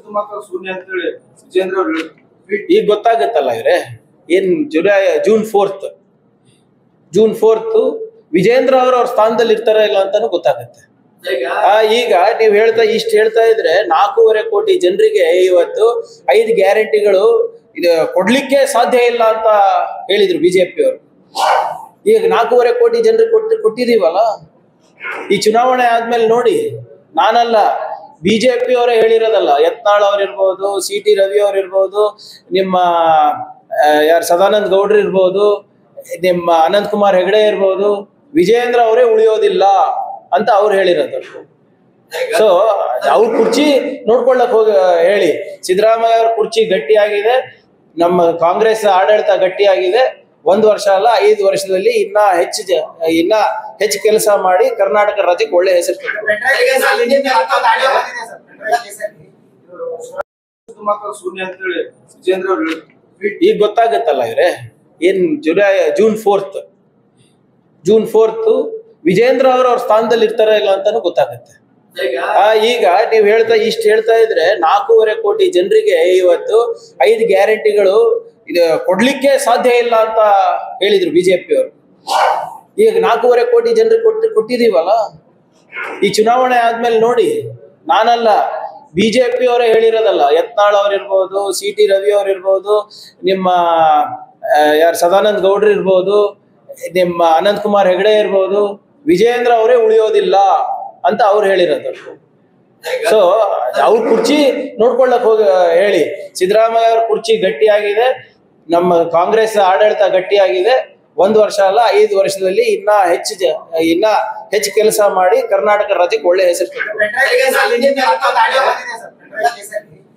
ಇವತ್ತು ಮಾತ್ರ ಶೂನ್ಯ ಅಂತ ಹೇಳಿ ವಿಜೇಂದ್ರ ಅವರು ಈಗ ಗೊತ್ತಾಗತ್ತಲ್ಲ ಇವ್ರೆ ಏನ್ July June fourth June fourth Vijendra ಅವರು ಅವ್ರ ಸ್ಥಾನದಲ್ಲಿ ಇರ್ತಾರ ಇಲ್ಲ ಅಂತಾನು ಗೊತ್ತಾಗತ್ತೆ ಆ, ಈಗ ನೀವ್ ಹೇಳ್ತಾ ಇಷ್ಟ ಹೇಳ್ತಾ ಇದ್ರೆ ನಾಲ್ಕೂವರೆ ಕೋಟಿ ಜನರಿಗೆ ಇವತ್ತು ಐದು ಗ್ಯಾರಂಟಿಗಳು ಇದು ಕೊಡ್ಲಿಕ್ಕೆ ಸಾಧ್ಯ ಇಲ್ಲ ಅಂತ ಹೇಳಿದ್ರು ಬಿಜೆಪಿ ಅವರು ಈಗ ನಾಲ್ಕೂವರೆ ಕೋಟಿ ಜನರಿಗೆ ಕೊಟ್ಟು ಕೊಟ್ಟಿದೀವಲ್ಲ ಈ ಚುನಾವಣೆ ಆದ್ಮೇಲೆ ನೋಡಿ ನಾನಲ್ಲ ಬಿಜೆಪಿ ಅವರೇ ಹೇಳಿರೋದಲ್ಲ ಯತ್ನಾಳ್ ಅವ್ರು ಇರ್ಬೋದು ಸಿ ಟಿ ರವಿ ಅವ್ರು ಇರ್ಬೋದು ನಿಮ್ಮ ಯಾರು ಸದಾನಂದ ಗೌಡ್ರು ಇರ್ಬೋದು ನಿಮ್ಮ ಅನಂತ್ ಕುಮಾರ್ ಹೆಗಡೆ ಇರ್ಬೋದು ವಿಜೇಂದ್ರ ಅವರೇ ಉಳಿಯೋದಿಲ್ಲ ಅಂತ ಅವ್ರು ಹೇಳಿರೋದು ಸೊ ಅವ್ರ ಕುರ್ಚಿ ನೋಡ್ಕೊಳ್ಳಕ್ ಹೋಗಿ ಹೇಳಿ ಸಿದ್ದರಾಮಯ್ಯ ಅವ್ರ ಕುರ್ಚಿ ಗಟ್ಟಿಯಾಗಿದೆ ನಮ್ಮ ಕಾಂಗ್ರೆಸ್ ಆಡಳಿತ ಗಟ್ಟಿಯಾಗಿದೆ ಒಂದು ವರ್ಷ ಅಲ್ಲ ಐದು ವರ್ಷದಲ್ಲಿ ಇನ್ನ ಹೆಚ್ಚು ಜ- ಇನ್ನ ಹೆಚ್ಚು ಕೆಲಸ ಮಾಡಿ ಕರ್ನಾಟಕ ರಾಜ್ಯಕ್ಕೆ ಒಳ್ಳೆ ಹೆಸರು ತರ್ತದೆ. ಇವತ್ತು ಮಾತ್ರ ಶೂನ್ಯ ಅಂತ ಹೇಳಿ ವಿಜೇಂದ್ರ ಅವರು ಈಗ ಗೊತ್ತಾಗತ್ತಲ್ಲ ಇವ್ರೆ ಏನ್ July June fourth June fourth Vijendra ಅವರು ಅವ್ರ ಸ್ಥಾನದಲ್ಲಿ ಇರ್ತಾರ ಇಲ್ಲ ಅಂತಾನು ಗೊತ್ತಾಗತ್ತೆ ಆ, ಈಗ ನೀವ್ ಹೇಳ್ತಾ ಇಷ್ಟ ಹೇಳ್ತಾ ಇದ್ರೆ ನಾಲ್ಕೂವರೆ ಕೋಟಿ ಜನರಿಗೆ ಇವತ್ತು ಐದು ಗ್ಯಾರಂಟಿಗಳು ಇದು ಕೊಡ್ಲಿಕ್ಕೆ ಸಾಧ್ಯ ಇಲ್ಲ ಅಂತ ಹೇಳಿದ್ರು ಬಿಜೆಪಿ ಅವರು ಈಗ ನಾಲ್ಕೂವರೆ ಕೋಟಿ ಜನರಿಗೆ ಕೊಟ್ಟು ಕೊಟ್ಟಿದೀವಲ್ಲ ಈ ಚುನಾವಣೆ ಆದ್ಮೇಲೆ ನೋಡಿ ನಾನಲ್ಲ ಬಿಜೆಪಿ ಅವರೇ ಹೇಳಿರೋದಲ್ಲ ಯತ್ನಾಳ್ ಅವ್ರು ಇರ್ಬೋದು ಸಿ ಟಿ ರವಿ ಅವ್ರು ಇರ್ಬೋದು ನಿಮ್ಮ ಯಾರು ಸದಾನಂದ ಗೌಡ್ರು ಇರ್ಬೋದು ನಿಮ್ಮ ಅನಂತ್ ಕುಮಾರ್ ಹೆಗಡೆ ಇರ್ಬೋದು ವಿಜೇಂದ್ರ ಅವರೇ ಉಳಿಯೋದಿಲ್ಲ ಅಂತ ಅವ್ರು ಹೇಳಿರೋದು ಸೊ ಅವ್ರ ಕುರ್ಚಿ ನೋಡ್ಕೊಳ್ಳಕ್ ಹೋಗಿ ಹೇಳಿ ಸಿದ್ದರಾಮಯ್ಯ ಅವ್ರ ಕುರ್ಚಿ ಗಟ್ಟಿಯಾಗಿದೆ ನಮ್ಮ ಕಾಂಗ್ರೆಸ್ ಆಡಳಿತ ಗಟ್ಟಿಯಾಗಿದೆ ಒಂದು ವರ್ಷ ಅಲ್ಲ ಐದು ವರ್ಷದಲ್ಲಿ ಇನ್ನ ಹೆಚ್ಚು ಜ- ಇನ್ನ ಹೆಚ್ಚು ಕೆಲಸ ಮಾಡಿ ಕರ್ನಾಟಕ ರಾಜ್ಯಕ್ಕೆ ಒಳ್ಳೆ ಹೆಸರು ತರ್ತದೆ.